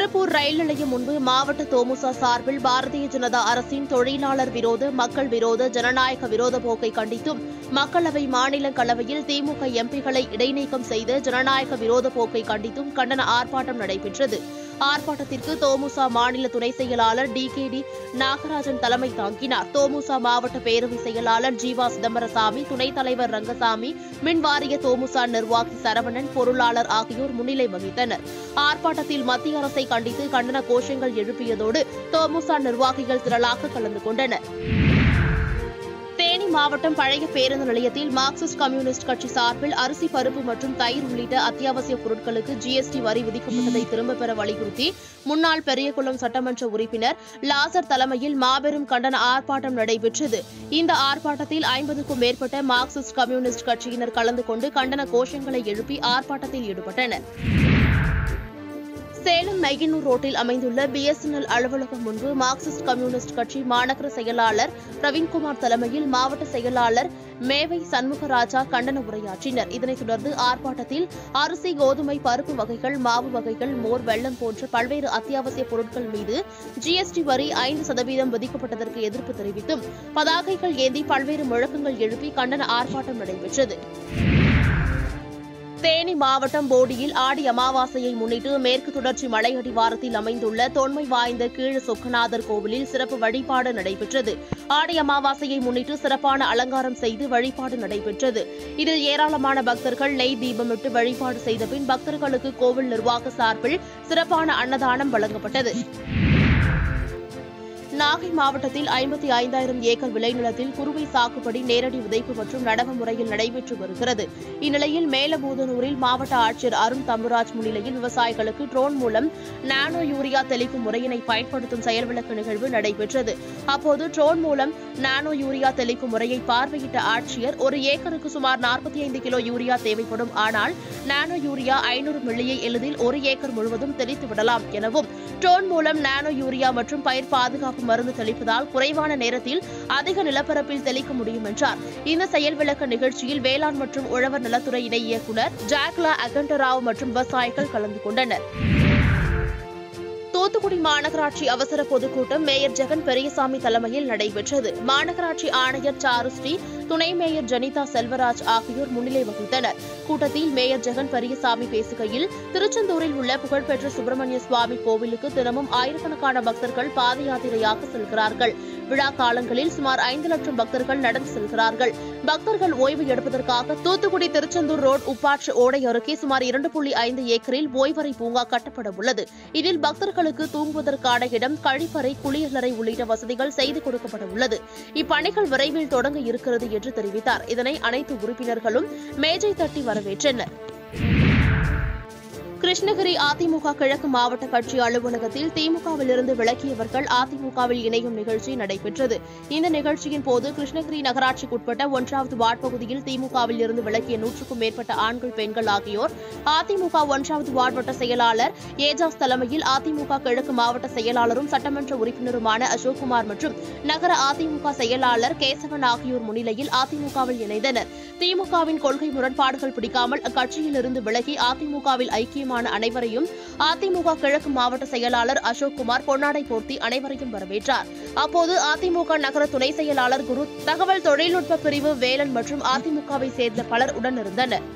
திருப்பூர் ரயில் நிலையம் முன்பு மாவட்ட தோமுசா சார்பில் பாரதிய ஜனதா அரசின் தொழிலாளர் விரோத மக்கள் விரோத ஜனநாயக விரோத போக்கை கண்டித்தும் மக்களவை மாநிலங்களவையில் திமுக எம்பிகளை இடைநீக்கம் செய்த ஜனநாயக விரோத போக்கை கண்டித்தும் கண்டன ஆர்ப்பாட்டம் நடைபெற்றது ஆர்ப்பாட்டத்திற்கு தோமுசா மாநில துணை செயலாளர் டி கே டி நாகராஜன் தலைமை தாங்கினார் தோமுசா மாவட்ட பேரவை செயலாளர் ஜீவா சிதம்பரசாமி துணைத் தலைவர் ரங்கசாமி மின்வாரிய தோமுசா நிர்வாகி சரவணன் பொருளாளர் ஆகியோர் முன்னிலை வகித்தனர் ஆர்ப்பாட்டத்தில் மத்திய அரசை கண்டித்து கண்டன கோஷங்கள் எழுப்பியதோடு தோமுசா நிர்வாகிகள் திரளாக கலந்து கொண்டனர் தேனி மாவட்டம் பழைய பேருந்து நிலையத்தில் மார்க்சிஸ்ட் கம்யூனிஸ்ட் கட்சி சார்பில் அரிசி பருப்பு மற்றும் தயிர் உள்ளிட்ட அத்தியாவசிய பொருட்களுக்கு ஜிஎஸ்டி வரி விதிக்கப்பட்டதை திரும்பப் பெற வலியுறுத்தி முன்னாள் பெரியகுளம் சட்டமன்ற உறுப்பினர் லாசர் தலைமையில் மாபெரும் கண்டன ஆர்ப்பாட்டம் நடைபெற்றது இந்த ஆர்ப்பாட்டத்தில் ஐம்பதுக்கும் மேற்பட்ட மார்க்சிஸ்ட் கம்யூனிஸ்ட் கட்சியினர் கலந்து கொண்டு கண்டன கோஷங்களை எழுப்பி ஆர்ப்பாட்டத்தில் ஈடுபட்டனர் சேலம் நையனூர் ரோட்டில் அமைந்துள்ள பிஎஸ்என்எல் அலுவலகம் முன்பு மார்க்சிஸ்ட் கம்யூனிஸ்ட் கட்சி மாநகர செயலாளர் பிரவீன்குமார் தலைமையில் மாவட்ட செயலாளர் மேவை சண்முகராஜா கண்டன உரையாற்றினர் இதனைத் தொடர்ந்து ஆர்ப்பாட்டத்தில் அரிசி கோதுமை பருப்பு வகைகள் மாவு வகைகள் மோர் வெள்ளம் போன்ற பல்வேறு அத்தியாவசிய பொருட்கள் மீது ஜிஎஸ்டி வரி ஐந்து சதவீதம் விதிக்கப்பட்டதற்கு எதிர்ப்பு தெரிவித்தும் பதாகைகள் ஏந்தி பல்வேறு முழக்கங்கள் எழுப்பி கண்டன ஆர்ப்பாட்டம் நடைபெற்றது தேனி மாவட்டம் போடியில் ஆடி அமாவாசையை முன்னிட்டு மேற்கு தொடர்ச்சி மலையடிவாரத்தில் அமைந்துள்ள தொன்மை வாய்ந்த கீழ சொக்கநாதர் கோவிலில் சிறப்பு வழிபாடு நடைபெற்றது ஆடி அமாவாசையை முன்னிட்டு சிறப்பான அலங்காரம் செய்து வழிபாடு நடைபெற்றது இதில் ஏராளமான பக்தர்கள் நெய் தீபமிட்டு வழிபாடு செய்த பின் பக்தர்களுக்கு கோவில் நிர்வாக சார்பில் சிறப்பான அன்னதானம் வழங்கப்பட்டது நாகை மாவட்டத்தில் ஐம்பத்தி ஐந்தாயிரம் ஏக்கர் விளைநிலத்தில் குறுவை சாகுபடி நேரடி விதைப்பு மற்றும் நடவு முறையில் நடைபெற்று வருகிறது இந்நிலையில் மேலபூதனூரில் மாவட்ட ஆட்சியர் அருண் தம்புராஜ் முன்னிலையில் விவசாயிகளுக்கு ட்ரோன் மூலம் நானோ யூரியா தெளிக்கும் முறையினை பயன்படுத்தும் செயல்விளக்க நிகழ்வு நடைபெற்றது அப்போது ட்ரோன் மூலம் நானோ யூரியா தெளிக்கும் முறையை பார்வையிட்ட ஆட்சியர் ஒரு ஏக்கருக்கு சுமார் நாற்பத்தி ஐந்து கிலோ யூரியா தேவைப்படும் ஆனால் நானோ யூரியா ஐநூறு மில்லியை எளிதில் ஒரு ஏக்கர் முழுவதும் தெளித்து விடலாம் எனவும் ட்ரோன் மூலம் நானோ யூரியா மற்றும் பயிர் பாதுகாப்பு மருந்து தெளிப்பதால் குறைவான நேரத்தில் அதிக நிலப்பரப்பில் தெளிக்க முடியும் என்றார் இந்த செயல் விளக்க நிகழ்ச்சியில் வேளாண் மற்றும் உழவர் நலத்துறை இணை இயக்குநர் ஜாக்லா அகண்டராவ் மற்றும் விவசாயிகள் கலந்து கொண்டனர் தூத்துக்குடி மாநகராட்சி அவசர பொதுக்கூட்டம் மேயர் ஜெகன் பெரியசாமி தலைமையில் நடைபெற்றது மாநகராட்சி ஆணையர் சாருஸ்ரீ துணை மேயர் ஜனிதா செல்வராஜ் ஆகியோர் முன்னிலை வகித்தனர் கூட்டத்தில் மேயர் ஜெகன் பெரியசாமி பேசுகையில் திருச்செந்தூரில் உள்ள புகழ்பெற்ற சுப்பிரமணிய சுவாமி கோவிலுக்கு தினமும் ஆயிரக்கணக்கான பக்தர்கள் பாத யாத்திரையாக செல்கிறார்கள் விழா காலங்களில் சுமார் ஐந்து லட்சம் பக்தர்கள் நடந்து செல்கிறார்கள் பக்தர்கள் ஓய்வு எடுப்பதற்காக தூத்துக்குடி திருச்செந்தூர் ரோட் உப்பாற்று ஓடை அருகே சுமார் இரண்டு புள்ளி ஐந்து ஏக்கரில் ஓய்வறை பூங்கா கட்டப்பட உள்ளது இதில் பக்தர்களுக்கு தூங்குவதற்கான இடம் கழிப்பறை குளியலறை உள்ளிட்ட வசதிகள் செய்து கொடுக்கப்பட உள்ளது இப்பணிகள் விரைவில் தொடங்க இருக்கிறது என்று தெரிவித்தார் இதனை அனைத்து உறுப்பினர்களும் மேஜை தட்டி வரவேற்றனர் கிருஷ்ணகிரி அதிமுக கிழக்கு மாவட்ட கட்சி அலுவலகத்தில் திமுகவிலிருந்து விலக்கியவர்கள் அதிமுகவில் இணையும் நிகழ்ச்சி நடைபெற்றது இந்த நிகழ்ச்சியின் போது கிருஷ்ணகிரி நகராட்சிக்குட்பட்ட ஒன்றாவது வார்டு பகுதியில் திமுகவில் இருந்து விலக்கிய நூற்றுக்கும் மேற்பட்ட ஆண்கள் பெண்கள் ஆகியோர் அதிமுக ஒன்றாவது வார்டு வட்ட செயலாளர் ஏஜாஸ் தலைமையில் அதிமுக கிழக்கு மாவட்ட செயலாளரும் சட்டமன்ற உறுப்பினருமான அசோக்குமார் மற்றும் நகர அதிமுக செயலாளர் கேசவன் ஆகியோர் முன்னிலையில் அதிமுகவில் இணைந்தனர் திமுகவின் கொள்கை முரண்பாடுகள் பிடிக்காமல் அக்கட்சியிலிருந்து விலகி அதிமுகவில் ஐக்கியமான அனைவரையும் அதிமுக கிழக்கு மாவட்ட செயலாளர் அசோக் குமார் பொன்னாடை போர்த்தி அனைவரையும் வரவேற்றார் அப்போது அதிமுக நகர துணை செயலாளர் குரு தகவல் தொழில்நுட்ப பிரிவு வேலன் மற்றும் அதிமுகவை சேர்ந்த பலர் உடனிருந்தனர்